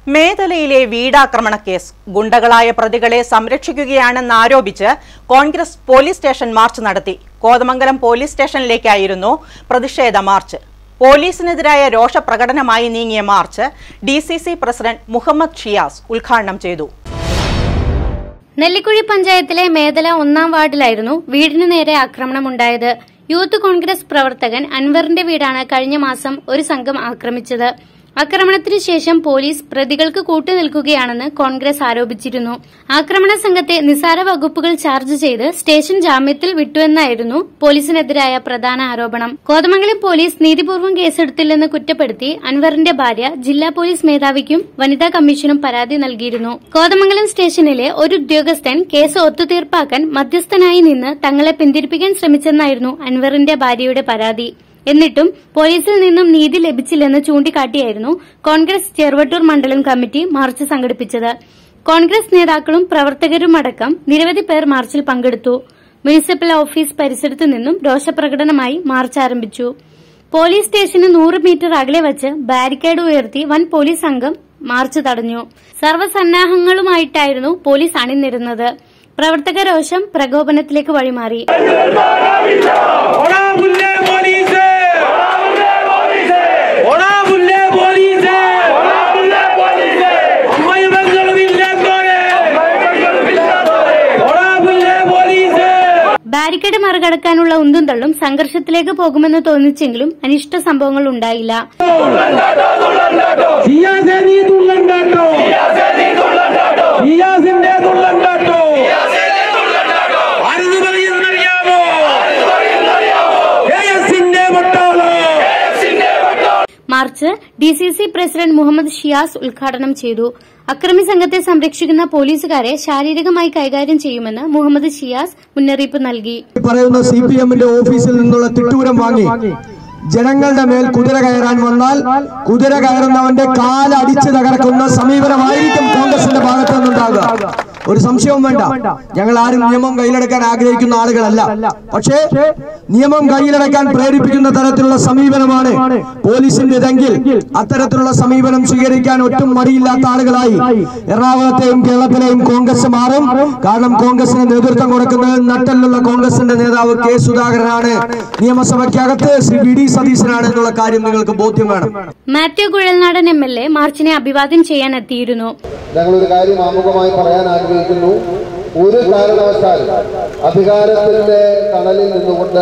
മേഖലയിലെ വീടാക്രമണ കേസ് ഗുണ്ടകളായ പ്രതികളെ സംരക്ഷിക്കുകയാണെന്നാരോപിച്ച് കോൺഗ്രസ് പോലീസ് സ്റ്റേഷൻ മാർച്ച് നടത്തി കോതമംഗലം പോലീസ് സ്റ്റേഷനിലേക്കായിരുന്നു പ്രതിഷേധ മാർച്ച് പോലീസിനെതിരായ രോഷപ്രകടനമായി നീങ്ങിയ march D C C president Muhammad Shiyas ഉദ്ഘാടനം ചെയ്തു നെല്ലിക്കുഴി പഞ്ചായത്തിലെ മേദല ഒന്നാം വാർഡിലായിരുന്നു വീടിനു നേരെ ആക്രമണമുണ്ടായത് യൂത്ത് കോൺഗ്രസ് പ്രവർത്തകൻ അൻവറിന്റെ വീടാണ് കഴിഞ്ഞ മാസം ഒരു സംഘം ആക്രമിച്ചത് ആക്രമണത്തിനു ശേഷം പോലീസ് പ്രതികൾക്ക് കൂട്ടുനിൽക്കുകയാണെന്ന് കോൺഗ്രസ് ആരോപിച്ചിരുന്നു ആക്രമണ സംഘത്തെ നിസാര വകുപ്പുകൾ ചാർജ് ചെയ്ത് സ്റ്റേഷൻ ജാമ്യത്തിൽ വിട്ടുവെന്നായിരുന്നു പോലീസിനെതിരായ പ്രധാന ആരോപണം കോതമംഗലം പോലീസ് നീതിപൂർവ്വം കേസെടുത്തില്ലെന്ന് കുറ്റപ്പെടുത്തി അൻവറിന്റെ ഭാര്യ ജില്ലാ പോലീസ് മേധാവിക്കും വനിതാ കമ്മീഷനും പരാതി നൽകിയിരുന്നു കോതമംഗലം സ്റ്റേഷനിലെ ഒരു ഉദ്യോഗസ്ഥൻ കേസ് ഒത്തുതീർപ്പാക്കാൻ മധ്യസ്ഥനായി നിന്ന് തങ്ങളെ പിന്തിരിപ്പിക്കാൻ ശ്രമിച്ചെന്നായിരുന്നു അൻവറിന്റെ ഭാര്യയുടെ പരാതി എന്നിട്ടും പോലീസിൽ നിന്നും നീതി ലഭിച്ചില്ലെന്ന് ചൂണ്ടിക്കാട്ടിയായിരുന്നു കോൺഗ്രസ് ചെറുവട്ടൂർ മണ്ഡലം കമ്മിറ്റി മാർച്ച് സംഘടിപ്പിച്ചത് കോൺഗ്രസ് നേതാക്കളും പ്രവർത്തകരുമടക്കം നിരവധി പേർ മാർച്ചിൽ പങ്കെടുത്തു മുനിസിപ്പൽ ഓഫീസ് പരിസരത്തു നിന്നും രോഷപ്രകടനമായി മാർച്ച് ആരംഭിച്ചു പോലീസ് സ്റ്റേഷന് നൂറ് മീറ്റർ അകലെ വച്ച് ബാരിക്കേഡ് ഉയർത്തി വൻ പോലീസ് സംഘം മാർച്ച് തടഞ്ഞു സർവ്വസന്നാഹങ്ങളുമായിട്ടായിരുന്നു പോലീസ് അണിനിരുന്നത് പ്രവർത്തക രോഷം പ്രകോപനത്തിലേക്ക് വഴിമാറി ഓടാ പുല്ലേ പോലീസ് ഓടാ പുല്ലേ പോലീസ് അമ്മയും പെങ്ങളും ഇല്ലാത്തോരെ ഓടാ പുല്ലേ പോലീസ് ബാരിക്കേഡ് മറികടക്കാനുള്ള ഉന്തും തള്ളും സംഘർഷത്തിലേക്ക് പോകുമെന്ന് തോന്നിച്ചെങ്കിലും അനിഷ്ട സംഭവങ്ങൾ ഉണ്ടായില്ല സിയാസെ നീ തുള്ളണ്ടാട്ടോ സിയാസിന്റെ തുള്ളണ്ടാട്ടോ ആരെന്ന് പറയുന്നറിയാമോ എസിന്റെ പൊട്ടാളോ march D C C president Muhammad Shiyas ഉദ്ഘാടനം ചെയ്തു അക്രമി സംഘത്തെ സംരക്ഷിക്കുന്ന പോലീസുകാരെ ശാരീരികമായി കൈകാര്യം ചെയ്യുമെന്ന് മുഹമ്മദ് ഷിയാസ് മുന്നറിയിപ്പ് നൽകി പറയുന്ന സി പി എമ്മിന്റെ ഓഫീസിൽ നിന്നുള്ള തിട്ടൂരം വാങ്ങി ജനങ്ങളുടെ മേൽ കുതിര കയറാൻ വന്നാൽ കുതിര കയറുന്നവന്റെ കാലടിച്ച് തകർക്കുന്ന സമീപനമായിരിക്കും കോൺഗ്രസിന്റെ ഭാഗത്ത് നിന്നുണ്ടാകുക ഒരു സംശയവും വേണ്ട ഞങ്ങൾ ആരും നിയമം കയ്യിലെടുക്കാൻ ആഗ്രഹിക്കുന്ന ആളുകളല്ല പക്ഷേ നിയമം കയ്യിലെടുക്കാൻ പ്രേരിപ്പിക്കുന്ന തരത്തിലുള്ള സമീപനമാണ് പോലീസിന്റേതെങ്കിൽ അത്തരത്തിലുള്ള സമീപനം സ്വീകരിക്കാൻ ഒട്ടും മടിയില്ലാത്ത ആളുകളായി എറണാകുളത്തെയും കേരളത്തിലെയും കോൺഗ്രസ് മാറും കാരണം കോൺഗ്രസിന് നേതൃത്വം കൊടുക്കുന്നത് നട്ടലുള്ള കോൺഗ്രസിന്റെ നേതാവ് കെ സുധാകരനാണ് നിയമസഭയ്ക്കകത്ത് ശ്രീ വി ഡി സതീശനാണ് എന്നുള്ള കാര്യം നിങ്ങൾക്ക് ബോധ്യം വേണം Mathew Kuzhalnadan M L A മാർച്ചിനെ അഭിവാദ്യം ചെയ്യാൻ എത്തിയിരുന്നു ഞങ്ങളൊരു കാര്യം ആമുഖമായി പറയാൻ ആഗ്രഹിക്കുന്നു ഒരു കാരണവശാലും അധികാരത്തിന്റെ തണലിൽ നിന്നുകൊണ്ട്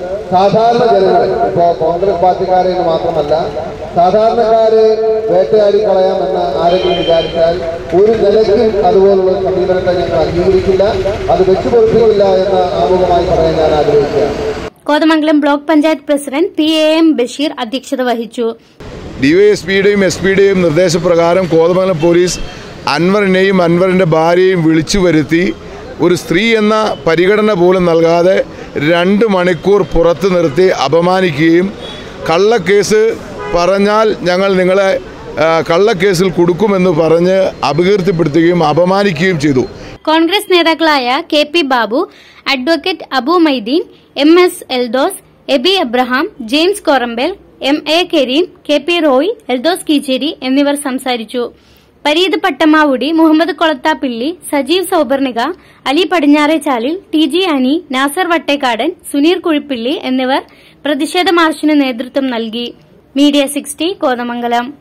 സാധാരണ ജനങ്ങൾ ഇപ്പോൾ കോൺഗ്രസ് പാർട്ടിക്കാരെ എന്ന് മാത്രമല്ല സാധാരണക്കാരെ വേട്ടയാടി കളയാമെന്ന് ആരെങ്കിലും വിചാരിച്ചാൽ ഒരു നിലയ്ക്കും അതുപോലുള്ള സമീപനത്തെ ഞങ്ങൾ അംഗീകരിക്കില്ല അത് വെച്ചു പൊറുപ്പിക്കില്ല എന്ന് ആമുഖമായി പറയാൻ ഞാൻ ആഗ്രഹിക്കുകയാണ് Kothamangalam block panchayat president P A M Basheer അധ്യക്ഷത വഹിച്ചു ഡിവൈഎസ്പിയുടെയും എസ് പിയുടെയും നിർദ്ദേശപ്രകാരം കോതമംഗലം പോലീസ് അൻവറിനെയും അൻവറിൻ്റെ ഭാര്യയെയും വിളിച്ചു വരുത്തി ഒരു സ്ത്രീ എന്ന പരിഗണന പോലും നൽകാതെ രണ്ട് മണിക്കൂർ പുറത്ത് നിർത്തി അപമാനിക്കുകയും കള്ളക്കേസ് പറഞ്ഞാൽ ഞങ്ങൾ നിങ്ങളെ ആ, കള്ളക്കേസിൽ കൊടുക്കുമെന്ന് പറഞ്ഞ് അപകീർത്തിപ്പെടുത്തുകയും അപമാനിക്കുകയും ചെയ്തു കോൺഗ്രസ് നേതാക്കളായ K P Babu advocate Abu Maideen M S Eldhose Eby Abraham James Korambal M A Kareem K P Roy Eldhose Keecheri എന്നിവർ സംസാരിച്ചു പരീത് പട്ടമാവുടി മുഹമ്മദ് കൊളത്താപ്പിള്ളി സജീവ് സൗബർണിക അലി പടിഞ്ഞാറേച്ചാലിൽ ടി ജി അനി നാസർ വട്ടേക്കാടൻ സുനീർ കുഴിപ്പിള്ളി എന്നിവർ പ്രതിഷേധ മാർച്ചിന് നേതൃത്വം നൽകി മീഡിയ സിക്സ്റ്റി കോതമംഗലം